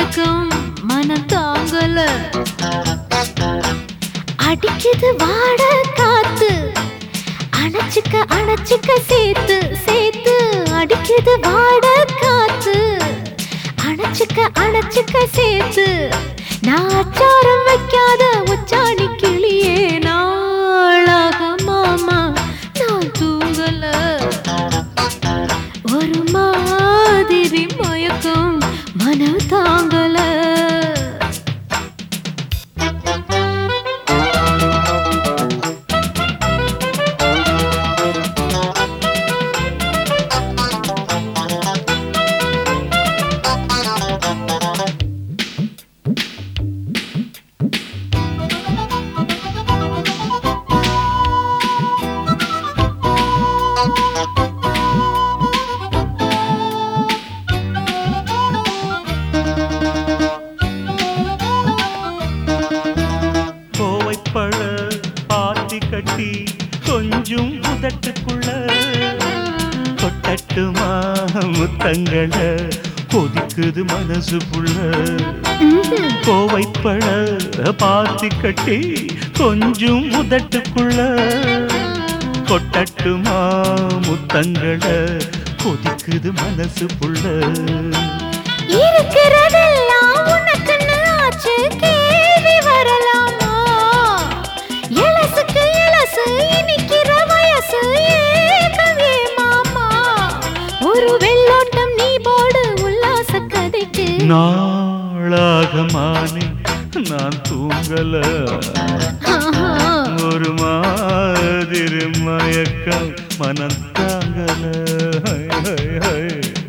மயக்கம் மனம் தாங்கல அடிக்குது வாட காத்து அணைச்சுக்க அணைச்சுக்க சேர்த்து சேர்த்து அடிக்குது வாட காத்து அணைச்சுக்க அணைச்சுக்க சேர்த்து நான் அச்சாரம் வைக்காத உச்சாணி கிளியே நாளாக மாமா நான் தூங்கல ஒரு மாதிரி மயக்கம் மனம் தாங்கல கோவைப்பழ பாத்தி கட்டி கொஞ்சம் உதட்டுக்குள்ள தொட்டட்டுமா முத்தங்கள கொதிக்குது மனசு புள்ள கோவைப்பழ பாத்தி கட்டி கொஞ்சம் உதட்டுக்குள்ள கொட்டட்டுமா முத்தங்கள கொதிக்குது மனசு புள்ள இருக்கிறதெல்லாம் உனக்குன்னு ஆச்சு கேள்வி வரலாமா இளசுக்கு இளசு இனிக்கிற வயசு ஏகவே மாமா ஒரு வெள்ளோட்டம் நீ போடு உல்லாச கதைக்கு நாளாகமானே நான் தூங்கல ஆஹா. ஒரு மாதிரி மயக்கம் மனம் தாங்கல ஹை, ஹை, ஹை.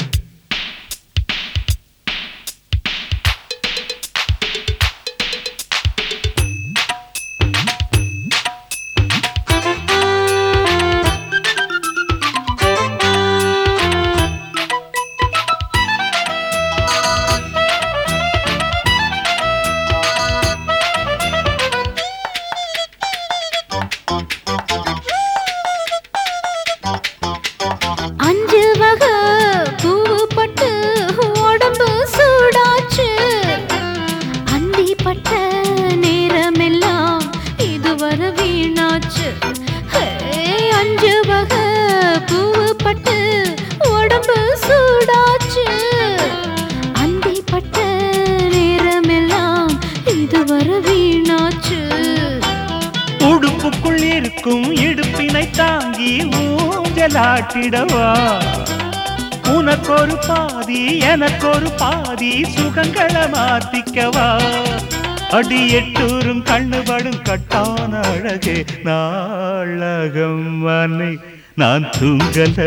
அஞ்சு வகை பூவு பட்டு உடம்பு சூடாச்சு அந்தி பட்ட நேரமெல்லாம் இதுவரை வீணாச்சு ஹே, அஞ்சு வகை பூவு பட்டு உடம்பு சூடாச்சு அந்தி பட்ட நேரமெல்லாம் இதுவரை வீணாச்சு உடுப்புக்குள் இருக்கும் இடுப்பினை தாங்கி ஊஞ்சலாட்டிடவா உனக்கொரு பாதி எனக்கொரு பாதி சுகங்களை மாத்திக்கவா அடி எட்டூரும் கண்ணுபடும் கட்டான அழகே நாளகம் மனை நான் தூங்கல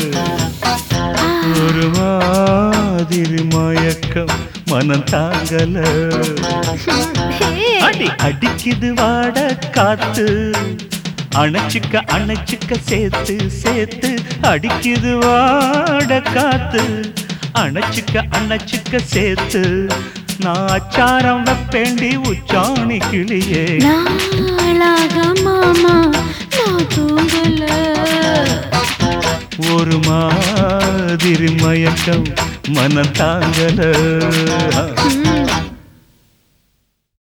ஒரு மாதிரி மயக்கம் மனம் தாங்கல ஹே, அடி அடிக்குது வாட காத்து அணைச்சுக்க அணைச்சுக்க சேர்த்து சேர்த்து அடிக்குது வாட காத்து அணைச்சுக்க அணைச்சுக்க சேர்த்து நான் அச்சாரம் வைப்பேண்டி உச்சாணி கிளியே நாளாக மாமா நான் தூங்கல ஒரு மாதிரி மயக்கம் மனம் தாங்கல ம்,